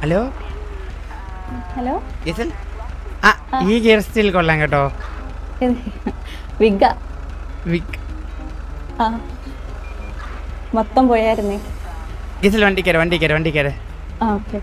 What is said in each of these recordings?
Hello hello ഗിസൽ ആ ഈ gear steel കൊള്ളാം കേട്ടോ വിഗ വിക് ആ മൊത്തം പോയായിരുന്നേ ഗിസൽ വണ്ടി കയറി വണ്ടി കയറി വണ്ടി കയറി ആ ഓക്കെ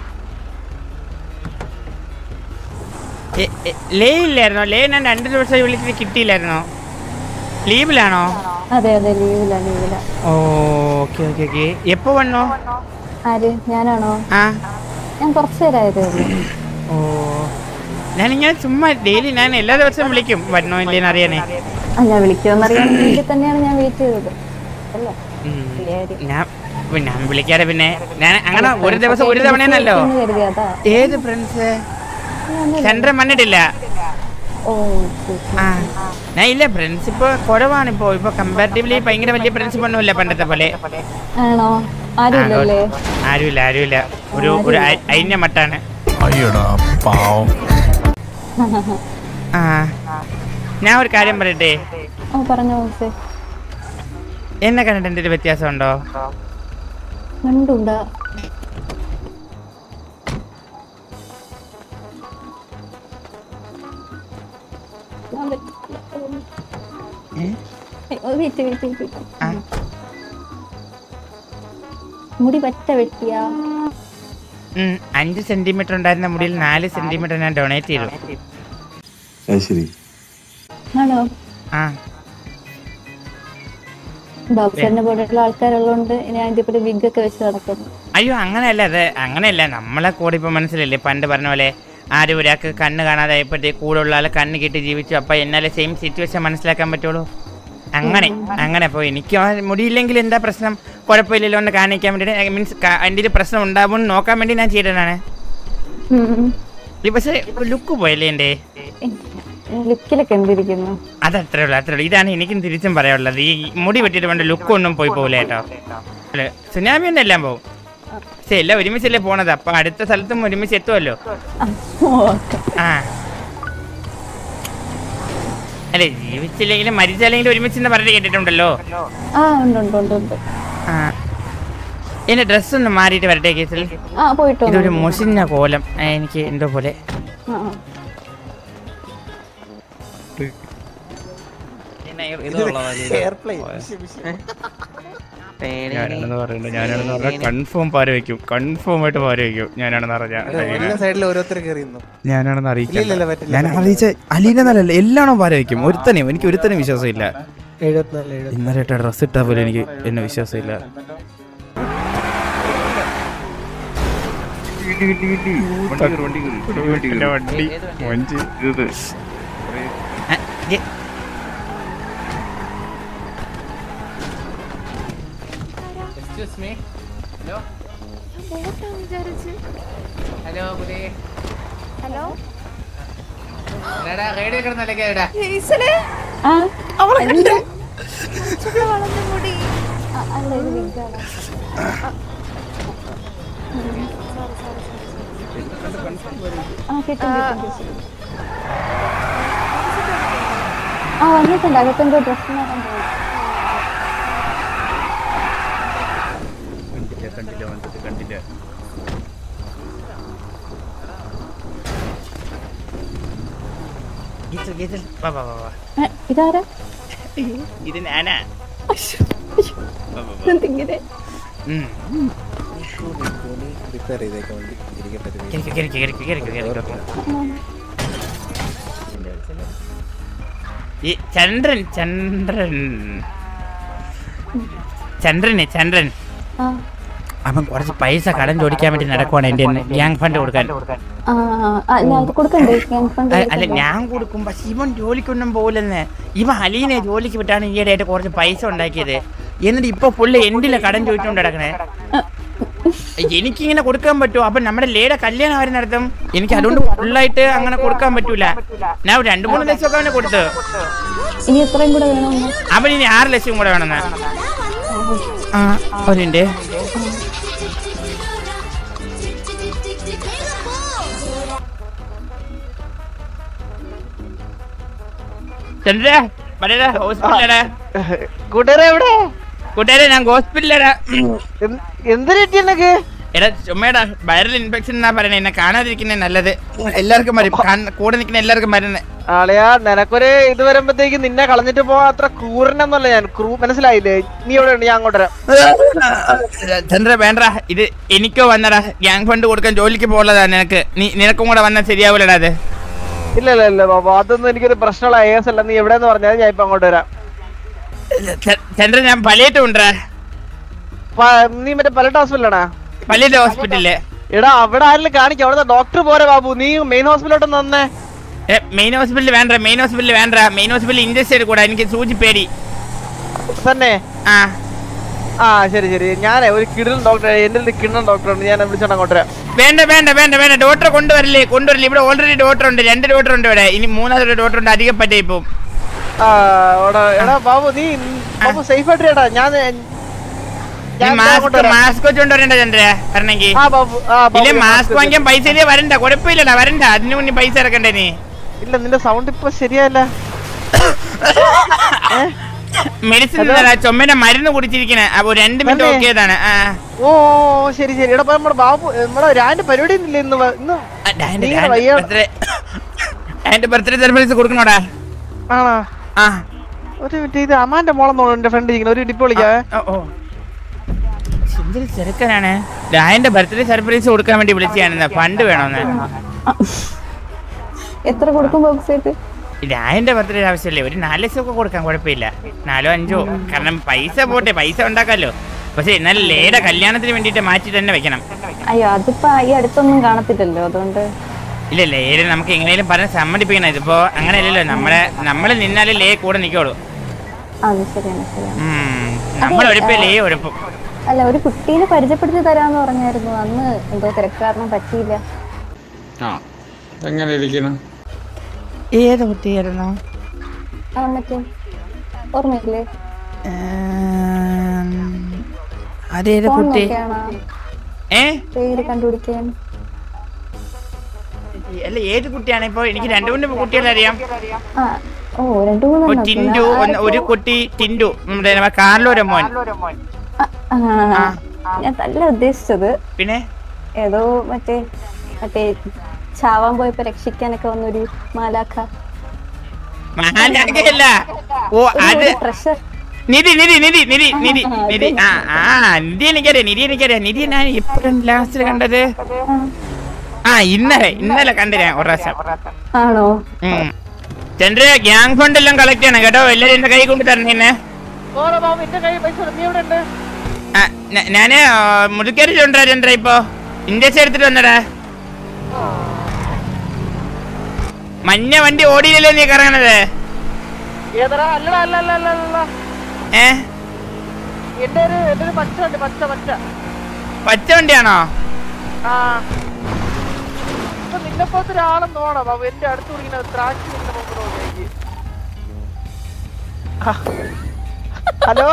ലേ ഇല്ലായിരുന്നോ ലേ ഞാൻ രണ്ട് ദിവസം വിളിച്ചിട്ട് കിട്ടിയില്ലായിരുന്നോ ലീവിലാണോ അതെ അതെ ലീവില ലീവില ഓ ഓക്കെ ഓക്കെ ഓക്കെ എപ്പോ വന്നോ ആര് ഞാനാണോ ആ ഞാൻ കുറച്ചു നേരമായതേ ഉള്ളൂ ഓ ഞാനിങ്ങനെ ചുമ്മാ ഡെയിലി ഞാൻ എല്ലാ ദിവസവും വിളിക്കും വരണോ ഇല്ലേന്ന് അറിയാനേ ആ ഞാൻ വിളിക്കുമെന്നറിയാൻ വേണ്ടി തന്നെയാണ് ഞാൻ വെയിറ്റ് ചെയ്തത് അല്ലേ ഉം. ശരിയായിരിക്കും. ഞാൻ ഞാൻ വിളിക്കാതെ പിന്നെ ഞാൻ അങ്ങനെ ഒരു ദിവസം ഒരു തവണയെന്നല്ലോ എന്ന് കരുതി അതാ ഏത് ഫ്രണ്ട്സ് ചന്ദ്രൻ വന്നിട്ടില്ല ഓ ശരി. ആ ഞാൻ ഇല്ല ഫ്രണ്ട്സ് ഇപ്പൊ കുറവാണ് ഇപ്പോ ഇപ്പൊ കമ്പാരിറ്റീവ്ലി ഭയങ്കര വലിയ ഫ്രണ്ട്ഷിപ്പ് ഒന്നുമില്ല പണ്ടത്തെ പോലെ ആണോ ആരുമില്ലല്ലേ ആരുമില്ല ആരുമില്ല ഒരു ഒരു അ- അയിഞ്ഞ മട്ടാണ് അയ്യടാ പാവം ആ ഞാൻ ഒരു കാര്യം പറയട്ടെ ഓ പറഞ്ഞോ മിസ്സേ എന്നെ കണ്ടിട്ട് എന്തെങ്കിലും വ്യത്യാസം ഉണ്ടോ കണ്ടുണ്ടാ ഞാൻ പറ്റില്ല. ഏ? ഏയ്, ഓ, wait, wait, wait, wait. ആ. മുടി പറ്റ വെട്ടിയാ ഉം, അഞ്ച് സെന്റിമീറ്റർ ഉണ്ടായിരുന്ന മുടിയിൽ നാല് സെന്റിമീറ്റർ ഞാൻ ഡൊണേറ്റ് ചെയ്തു അത് ശരി ആണോ ആ ബാബുസാറിന്റെ പോലെയുള്ള ആൾക്കാരുള്ളതുകൊണ്ട് ഞാൻ ഇതിപ്പോ വിഗ് ഒക്കെ വെച്ച് നടക്കുന്നു അയ്യോ അങ്ങനെയല്ല അത് അങ്ങനെയല്ല നമ്മളെ കൂടെ ഇപ്പൊ മനസ്സിലല്ലേ പണ്ട് പറഞ്ഞ പോലെ ആരും ഒരാൾക്ക് കണ്ണ് കാണാതായപ്പോഴത്തേക്ക് കൂടെ ഉള്ള ആളെ കണ്ണ് കിട്ടി ജീവിച്ചു അപ്പൊ എന്നാലേ സെയിം സിറ്റുവേഷൻ മനസ്സിലാക്കാൻ പറ്റുള്ളൂ അങ്ങനെ അങ്ങനെ അപ്പോൾ എനിക്ക് ആ മുടിയില്ലെങ്കിൽ എന്താ പ്രശ്നം കുഴപ്പമില്ലല്ലോ എന്ന് കാണിക്കാൻ വേണ്ടിയിട്ട് മീൻസ് എൻ്റെ ഒരു പ്രശ്നം ഉണ്ടാവും എന്ന് നോക്കാൻ വേണ്ടി ഞാൻ ചെയ്തതാണ് ഈ പക്ഷേ ലുക്ക് പോയല്ലേ എൻ്റെ ലുക്കിലൊക്കെ എന്തിരിക്കുന്നു അതത്രേ ഉള്ളൂ അത്രേ ഉള്ളൂ ഇതാണ് എനിക്കും തിരിച്ചും പറയാനുള്ളത് ഈ മുടി വെട്ടിയിട്ട് വേണ്ട ലുക്ക് ഒന്നും പോയി പോകില്ല കേട്ടോ അല്ലേ സുനാമി ഒന്നും എല്ലാം പോകും പക്ഷെ എല്ലാം ഒരുമിച്ചല്ലേ പോണത് അപ്പൊ അടുത്ത സ്ഥലത്തും ഒരുമിച്ച് എത്തുമല്ലോ ആ അല്ലെ ജീവിച്ചില്ലെങ്കിലും മരിച്ചല്ലെങ്കിലും ഒരുമിച്ച് പറഞ്ഞ് കേട്ടിട്ടുണ്ടല്ലോ ആ ഉണ്ട് ഉണ്ട് ഉണ്ട് ഉണ്ട് ആ എന്റെ ഡ്രസ് ഒന്ന് മാറിയിട്ട് വരട്ടെ കേസിൽ ആ പോയിട്ട് വന്നോ. ഇതൊരു മുഷിഞ്ഞ കോലം ആ, എനിക്ക് എന്തോ പോലെ ആ, ആ. ഞാനാണെന്ന് പറയുന്നത് ഞാനാണെന്ന് പറഞ്ഞാൽ കൺഫേം പാര വെക്കും കൺഫേം ആയിട്ട് പാര വെക്കും ഞാനാണെന്ന് പറഞ്ഞാൽ സൈഡിൽ ഓരോരുത്തർ കയറിയുന്നു ഞാനാണെന്ന് ഇല്ല, ഇല്ല, അറിയിക്കാം പറ്റില്ല. ഞാൻ അറിയിച്ച അലീന എന്നല്ല എല്ലാണോ പാര വെക്കും ഒരുത്തനെയും എനിക്ക് ഒരുത്തനെയും വിശ്വാസമില്ല എഴുപത്തിനാല് എഴുപത്തി ഇന്നലെ ഇട്ട ഡ്രസ് ഇട്ടാ പോലും എനിക്ക് എന്നെ വിശ്വാസമില്ല എന്റെ വണ്ടി വഞ്ചി ആ, ജെ- എക്സ്ക്യൂസ് മീ ഹലോ ഹലോ പുലി ഹലോ എടാ റേഡിയോ കിടന്നല്ലേ കേടാ ഈശ്വരേ ആ, വളർന്ന മുടി ആ, അല്ല ഇത് wig ആണ്. ആ കിട്ടും കിട്ടും കിട്ടും ആ വന്നിട്ടുണ്ട് അകത്തെന്തോ ഡ്രസ് മാറാൻ പോയി കണ്ടില്ല കണ്ടില്ല വന്നിട്ട് കണ്ടില്ല ഗീസൽ, ഗീസൽ, വാ, വാ, വാ, വാ. ഏ, ഇതാരാ ഇത് ഞാനാ എന്തിങ്ങനെ ഉം. റിപ്പയർ ചെയ്തേക്കാൻ വേണ്ടി ഇരിക്കട്ടെ ഒരു minute. കേറിക്കോ, കേറിക്കോ, കേറിക്കോ, കേറിക്കോ, കേറിക്കോ. ഈ ചന്ദ്രൻ ചന്ദ്രൻ ചന്ദ്രന് ചന്ദ്രൻ ആ അവൻ കുറച്ച് പൈസ കടം ചോദിക്കാൻ വേണ്ടി നടക്കുവാണ് എന്റെ ഗ്യാങ് ഫണ്ട് കൊടുക്കാൻ ആ ആ, അല്ല അത് കൊടുക്കണ്ടേ ഗ്യാങ് ഫണ്ട് അ- അല്ല ഞാൻ കൊടുക്കും പക്ഷെ ഇവൻ ജോലിക്കൊന്നും പോകില്ലെന്ന് ഇവൻ അലീനെ ജോലിക്ക് വിട്ടാണ് ഈയിടെ ആയിട്ട് കുറച്ച് പൈസ ഉണ്ടാക്കിയത് എന്നിട്ട് ഇപ്പൊ പുള്ളി എന്തിലെ കടം ചോദിച്ചുകൊണ്ട് നടക്കണേ എനിക്കിങ്ങനെ കൊടുക്കാൻ പറ്റുമോ അപ്പൊ നമ്മുടെ ലേയുടെ കല്യാണം ആരും നടത്തും എനിക്ക് അതുകൊണ്ട് ഫുള്ളായിട്ട് അങ്ങനെ കൊടുക്കാൻ പറ്റൂല ഞാൻ ഒരു രണ്ടു മൂന്ന് ലക്ഷം ഒക്കെ അവന് കൊടുത്തു ഇനി എത്രയും കൂടെ വേണമെന്ന് അവൻ ഇനി ആറ് ലക്ഷം കൂടെ വേണമെന്ന് ആ ഒരു മിനിറ്റ് ചന്ദ്ര പറയടാ ഹോസ്പിറ്റലടാ കൂട്ടുകാരെ എവിടെ കൂട്ടുകാരെ ഞാൻ ഹോസ്പിറ്റലടാ എന്ത് പറ്റി എന്നൊക്കെ എടാ ചുമ്മേടാ വൈറൽ ഇൻഫെക്ഷൻ എന്നാ പറയണേ എന്നെ കാണാതിരിക്കുന്നേ നല്ലത് എല്ലാവർക്കും വരും കാണ്- കൂടെ നിൽക്കുന്ന എല്ലാവർക്കും വരുന്നത് ആളെയാ നിനക്കൊരു ഇത് വരുമ്പത്തേക്ക് നിന്നെ കളഞ്ഞിട്ട് പോവാൻ അത്ര ക്രൂരനൊന്നല്ല ഞാൻ ക്രൂ മനസ്സിലായില്ലേ നീ എവിടെ ഉണ്ട് ഞാൻ അങ്ങോട്ട് വരാം ചന്ദ്ര വേണ്ട ഇത് എനിക്കോ വന്നടാ ഗ്യാങ് ഫണ്ട് കൊടുക്കാൻ ജോലിക്ക് പോകുന്നതാ നിനക്ക് നീ നിനക്കും കൂടെ വന്നാൽ ശരിയാവൂലടാ അത് ഇല്ല ഇല്ല ഇല്ല ബാബു അതൊന്നും എനിക്കൊരു പ്രശ്നമുള്ള ഏസ് അല്ല നീ എവിടെന്ന് പറഞ്ഞാൽ ഞാൻ ഇപ്പൊ അങ്ങോട്ട് വരാം ച- ചന്ദ്ര ഞാൻ പലയിട്ട് ഉണ്ടാ പ- നീ മറ്റേ പലട്ട് ഹോസ്പിറ്റലാണാ പലയിട്ട് ഹോസ്പിറ്റലില് എടാ അവിടെ ആരെങ്കിലും കാണിക്കാം അവിടുത്തെ ഡോക്ടർ പോരെ ബാബു നീ മെയിൻ ഹോസ്പിറ്റലോട്ട് നന്നേ മെയിൻ ഹോസ്പിറ്റലിൽ വേണ്ട മെയിൻ ഹോസ്പിറ്റലിൽ വേണ്ട മെയിൻ ഹോസ്പിറ്റലിൽ ഇഞ്ചക്ഷൻ എടുക്കൂടാ എനിക്ക് സൂചി പേടി തന്നെ ആ ആ ശരി ശരി ഞാനേ ഒരു കിടിലൻ ഡോക്ടർ എന്റെ അടുത്ത് കിണ്ണൻ ഡോക്ടറുണ്ട് ഞാൻ വിളിച്ചോണ്ട് അങ്ങോട്ട് വരാം വേണ്ട വേണ്ട വേണ്ട വേണ്ട ഡോക്ടറെ കൊണ്ടുവരില്ലേ കൊണ്ടുവരില്ലേ ഇവിടെ ഓൾറെഡി ഡോക്ടർ ഉണ്ട് രണ്ട് ഡോക്ടർ ഉണ്ട് ഇവിടെ ഇനി മൂന്നാമതൊരു ഡോക്ടർ ഉണ്ട് അധികം പറ്റേ ഇപ്പം ആ എടാ എടാ ബാബു നീ ബാബു സേഫ് ആയിട്ട് ഇടാ ഞാൻ നീ ഞാൻ ദേ മാസ്ക് അങ്ങോട്ട് വരാം. മാസ്ക് വെച്ചോണ്ട് വരണ്ട ചന്ദ്ര വരണമെങ്കിൽ ആ ബാബു ആ ബാബു ഇല്ലേ ഞാൻ മാസ്ക് mask വാങ്ങിക്കാൻ പൈസ ഇല്ലേ വരണ്ട കുഴപ്പമില്ലടാ വരണ്ട അതിന് മുന്നേ പൈസ ഇറക്കണ്ടേ നീ ഇല്ല നിന്റെ സൗണ്ട് ഇപ്പൊ ശരിയല്ല മെഡിസിൻ ചുമന്റെ മരുന്ന് കുടിച്ചിരിക്കണേ അപ്പൊ രണ്ട് മിനിറ്റ് തന്നെ? ഓക്കെ ചെയ്താണ് ആ ഓ ഓ, ശരി ശരി എടാ അപ്പൊ നമ്മുടെ ബാബു നമ്മുടെ രാന്റെ പരിപാടി ഒന്നുമില്ല ഇന്ന് വ- ഇന്ന് ആ, ഡാന്റെ- നീ ഡാന്റെ വയ്യ- birthday- ഡാന്റെ ബർത്ത്ഡേ സർപ്രൈസ് കൊടുക്കണോടാ ആണോ ആ ഒരു മിനിറ്റ് ഇത് അമ്മാന്റെ മോളെന്നോ എന്റെ ഫ്രണ്ട് ഇരിക്കുന്ന ഒരു ഡിപ്പ് വിളിക്കാവേ ഓ, ഓ എന്തൊരു ചെറുക്കനാണ് ഡാന്റെ ബർത്ത്ഡേ സർപ്രൈസ് കൊടുക്കാൻ വേണ്ടി വിളിച്ചാണ് ഫണ്ട് വേണോന്ന് എത്ര കൊടുക്കും ബോക്സ് ആയിട്ട് ഡാന്റെ ബർത്ത്ഡേ ആവശ്യമില്ലേ ഒരു നാല് ലക്ഷം ഒക്കെ കൊടുക്കാൻ കുഴപ്പമില്ല നാലോ അഞ്ചോ കാരണം പൈസ പോട്ടെ പൈസ ഉണ്ടാക്കാലോ പക്ഷെ എന്നാൽ ലേയുടെ കല്യാണത്തിന് വേണ്ടിയിട്ട് മാറ്റി തന്നെ വെക്കണം അയ്യോ അതിപ്പോ ഈ അടുത്തൊന്നും കാണത്തില്ലല്ലോ അതുകൊണ്ട് ഇല്ല ലേര് നമുക്ക് എങ്ങനെയും പറഞ്ഞ് സമ്മതിപ്പിക്കണം ഇതിപ്പോ അങ്ങനെയല്ലല്ലോ നമ്മളെ നമ്മൾ നിന്നാലേ ലേ കൂടെ നിൽക്കുള്ളൂ അത് ശരിയാണ് ശരിയാണ് ഉം, നമ്മൾ ഒഴിപ്പേ ലേ ഒഴിപ്പും അല്ല ഒരു കുട്ടീനെ പരിചയപ്പെടുത്തി തരാന്ന് പറഞ്ഞായിരുന്നു അന്ന് എന്തോ തിരക്ക് കാരണം പറ്റിയില്ല ആ എങ്ങനെ ഇരിക്കണം ഏത് കുട്ടിയായിരുന്നു ആ മറ്റേ ഓർമ്മയില്ലേ അതേത് ഫോൺ കുട്ടി നോക്കിയാണോ ഏ പേര് കണ്ടുപിടിക്കാൻ അല്ല ഏത് കുട്ടിയാണ് ഇപ്പൊ എനിക്ക് രണ്ടു മൂന്ന് കുട്ടികളെ അറിയാം ആ ഓ രണ്ടു ഒരു മൂന്നെണ്ണം ടിൻഡു ഒന്ന് ഒരു കുട്ടി ടിൻഡു നമ്മുടെ നമ്മ കാർലോര മോൻ ആ, ആ, ഞാൻ നല്ല ഉദ്ദേശിച്ചത് പിന്നെ ഏതോ മറ്റേ മറ്റേ ചാവാൻ പോയപ്പോ രക്ഷിക്കാനൊക്കെ വന്നൊരു മാലാഖ മഹാനാഗല്ല ഓ അത് ട്രഷർ നിധി നിധി നിധി നിധി നിധി നിധി ആ ആ നിധി എനിക്കറിയാം നിധി എനിക്കറിയാം നിധി ഞാൻ എപ്പോഴും ലാസ്റ്റിൽ കണ്ടത് ആ ഇന്നലെ ഇന്നലെ കണ്ടു ഞാൻ ഒരു പ്രാവശ്യം ആണോ ഉം. ചന്ദ്ര ഗ്യാങ് ഫണ്ട് എല്ലാം കളക്ട് ചെയ്യണം കേട്ടോ എല്ലാരും എന്റെ കൈ കൊണ്ട് തരണം എന്നെ ഓരോ ബാബു എന്റെ കൈ പൈസ കൊടു. നീ എവിടെ ഉണ്ട് ആ, ഞ- ഞാന് മുതുക്കരിച്ചുണ്ടാ ചന്ദ്ര ഇപ്പൊ ഇൻഡസ് എടുത്തിട്ട് വന്നടാ മഞ്ഞ വണ്ടി ഓടിയില്ലല്ലോ നീ കറങ്ങണത് ഏതടാ അല്ലടാ അല്ല അല്ല അല്ല അല്ല ഏ എന്റെ ഒരു എന്റെ ഒരു പച്ച ഉണ്ട് പച്ച പച്ച പച്ച വണ്ടിയാണോ ആ ഇപ്പൊ നിന്നെ പോലത്തെ ഒരാളും തോണ ബാബു എന്റെ അടുത്ത് കുടിക്കുന്ന ത്രാക്ഷി നിന്റെ മുമ്പിൽ നോക്കി എനിക്ക്. ആ. ഹലോ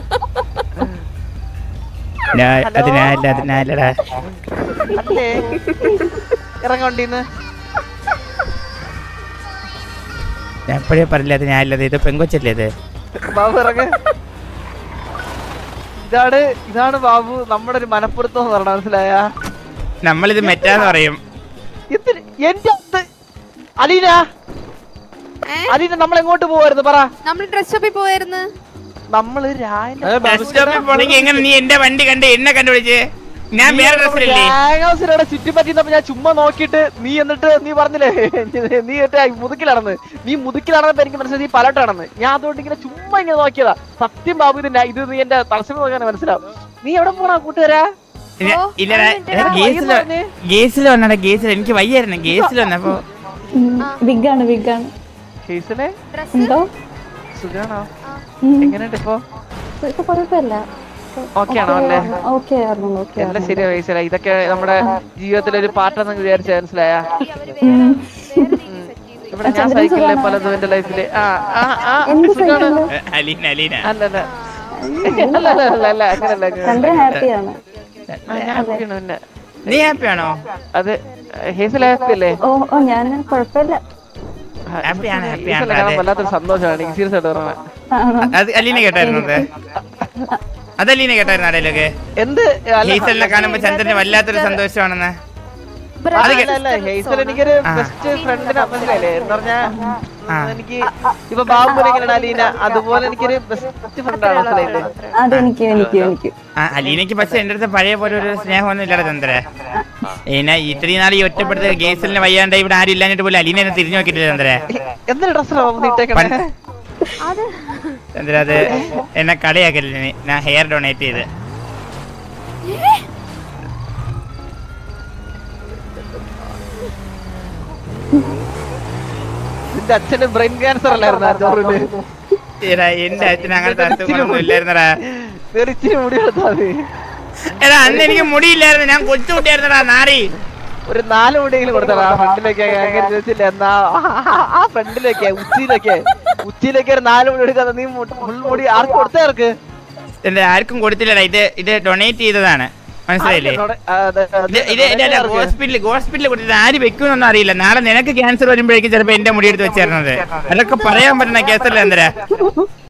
അതിനല്ല അതിനല്ലടാ അല്ലേ ഇറങ്ങണ്ടിന്ന് ഞാൻ എപ്പോഴേ പറഞ്ഞില്ല അത് ഞാനല്ലത് ഇത് പെങ്കൊച്ചല്ലേ ഇത് ബാബു ഇറങ്ങ ഇതാണ് ഇതാണ് ബാബു നമ്മുടെ ഒരു മനപ്പുറത്തം എന്ന് പറഞ്ഞ മനസ്സിലായ നമ്മളിത് മെറ്റാന്ന് പറയും എന്തിന് എന്റെ അടുത്ത് അലീന ഏ? അലീന നമ്മൾ എങ്ങോട്ട് പോവായിരുന്നു പറ നമ്മൾ ഡ്രസ് ഷോപ്പിൽ പോയായിരുന്നു നമ്മള് രാവിലെ ബസ് സ്റ്റോപ്പിൽ പോണെങ്കിൽ എങ്ങനെ നീ എന്റെ വണ്ടി കണ്ട് എന്നെ കണ്ടുപിടിച്ച് ഞാൻ വേറെ ഡ്രസ്സിലല്ലേ ഹൗസിലൂടെ ചുറ്റിപ്പറ്റിന്നപ്പോ ഞാൻ ചുമ്മാ നോക്കിയിട്ട് നീ എന്നിട്ട് നീ പറഞ്ഞില്ലേ നീ എന്നിട്ട് മുതുക്കിൽ നടന്ന് നീ മുതുക്കിൽ നടന്നപ്പോ എനിക്ക് മനസ്സിലായി നീ പലട്ടാണെന്ന് ഞാൻ അതുകൊണ്ട് ഇങ്ങനെ ചുമ്മാ ഇങ്ങനെ നോക്കിയതാ സത്യം ബാബു ഇത് ഞാൻ- ഇത് നീ എന്റെ തടസ്സം നോക്കാൻ മനസ്സിലാവും നീ എവിടെ പോണാ കൂട്ടുകാരാ ഇല്ല- ഓ, ഇല്ലടാ ഒരു മിനിറ്റ്. ഗേസിൽ പറഞ്ഞേ. ഗേസിൽ വന്നടാ ഗേസിൽ എനിക്ക് വയ്യായിരുന്നു ഗേസിൽ വന്നപ്പോ ബിഗാണ് ബിഗാണ് കേസിനെ ഡ്രസ് എന്തോ സുഖാണോ ഉം. എങ്ങനെയുണ്ട് ഇപ്പൊ ഇപ്പൊ കുഴപ്പമില്ല ഓക്കെ ആണോ അല്ലേ ഓക്കെ ആയിരുന്നു ഓക്കെ എല്ലാം ശരിയാ വയസ്സില ഇതൊക്കെ നമ്മുടെ ജീവിതത്തിലെ ഒരു പാട്ടെന്ന് വിചാരിച്ച മനസ്സിലായ അവര് വേറെ വേറെ രീതിയിൽ സെറ്റ് ചെയ്തു ഇവിടെ ഞാൻ സൈക്കിളിലെ പലതും എന്റെ ലൈഫില് ആ ആ ആ എന്ത് സുഖാണ് സൈക്കിളില് അലീന അലീന അല്ല അല്ല അല്ല അല്ല അല്ല അല്ല അങ്ങനല്ല അങ്ങനല്ല. ചന്ദ്ര ഹാപ്പിയാണ് ആ, ഞാൻ happy ആണ് പിന്നെ നീ ഹാപ്പി ആണോ അത് ഹേസൽ ഹാപ്പി അല്ലേ ഓ ഓ ഞാൻ കുഴപ്പമില്ല Happy ആണ്, happy ആണ്, ഹേസൽ കാണാൻ അതെ. വല്ലാത്തൊരു സന്തോഷമാണ് എനിക്ക് സീരിയസ് ആയിട്ട് പറഞ്ഞത് ആണോ അത് അലീന കേട്ടായിരുന്നു അത് അതല്ലീനെ കേട്ടായിരുന്നു ആടയിലൊക്കെ എന്ത് അല്ല, ഹീസലിനെ കാണുമ്പോ ചന്ദ്രന് വല്ലാത്തൊരു സന്തോഷമാണെന്ന് അത് അല്ല, അല്ല, ഹേസൽ എനിക്കൊരു ആ. ബെസ്റ്റ് ഫ്രണ്ടിനെ മനസ്സിലായില്ലേ എന്ന് പറഞ്ഞാ ആ. എനിക്ക് ഇപ്പൊ ബാബുനെ എങ്ങനെയാണ് അലീന അതുപോലെ എനിക്കൊരു ബെസ്റ്റ് ഫ്രണ്ടാണ് മനസ്സിലായില്ലേ അതെനിക്ക് എനിക്ക് എനിക്ക് ആ അലീനയ്ക്ക് പക്ഷെ എന്റെ അടുത്ത് പഴയ പോലെ ഒരു സ്നേഹമൊന്നും ഇല്ലടാ ചന്ദ്ര ഏനാ ഇത്രയും നാൾ ഈ ഒറ്റപ്പെടുത്ത ഗേസലിന് വയ്യാണ്ട് ഇവിടെ ആരും ഇല്ലാഞ്ഞിട്ട് പോലും അലീന എന്നെ തിരിഞ്ഞു നോക്കിയിട്ടില്ല ചന്ദ്ര എന്തൊരു ഡ്രസ്സാണ് ഇട്ടേക്കണേ ചന്ദ്ര അത് എന്നെ കളിയാക്കല്ലേ നീ. ഞാൻ ഹെയർ ഡൊണേറ്റ് ചെയ്ത് നിന്റെ അച്ഛന് ബ്രെയിൻ ക്യാൻസർ അല്ലായിരുന്നു ആ ചോറിന് എടാ എന്റെ അച്ഛൻ അങ്ങനത്തെ അസുഖങ്ങളൊന്നും ഇല്ലായിരുന്നടാ തെറിച്ചിന് മുടി എടുത്താ മതി എടാ അന്ന് എനിക്ക് മുടിയില്ലായിരുന്നു ഞാൻ കൊച്ചു കുട്ടിയായിരുന്നടാ നാറി ഒരു നാല് മുടിയെങ്കിലും കൊടുത്തടാ ആ ഫ്രണ്ടിലേക്ക് അങ്ങനെ ചോദിച്ചില്ല എന്നാ ആ ഫ്രണ്ടിലേക്ക് ഉച്ചിയിലേക്ക് ഉച്ചിയിലേക്ക് ഒരു നാല് മുടി എടുക്കാതെ നീ ഫുൾ മുടി ആർക്ക് കൊടുത്തേ ആർക്ക് എന്റെ ആർക്കും കൊടുത്തില്ലടാ ഇത് ഇത് ഡൊണേറ്റ് ചെയ്തതാണ് മനസ്സിലായില്ലേ ഇത് ഇത് എന്റെ ഹോസ്പിറ്റലിൽ ഹോസ്പിറ്റലിൽ കൊടുത്തിട്ട് ആര് വെക്കുമെന്നൊന്നും അറിയില്ല നാളെ നിനക്ക് ക്യാൻസർ വരുമ്പോഴേക്കും ചിലപ്പോ എന്റെ മുടി എടുത്ത് വെച്ചേരണത് അതൊക്കെ പറയാൻ പറ്റുന്ന കേസല്ല എന്തരാ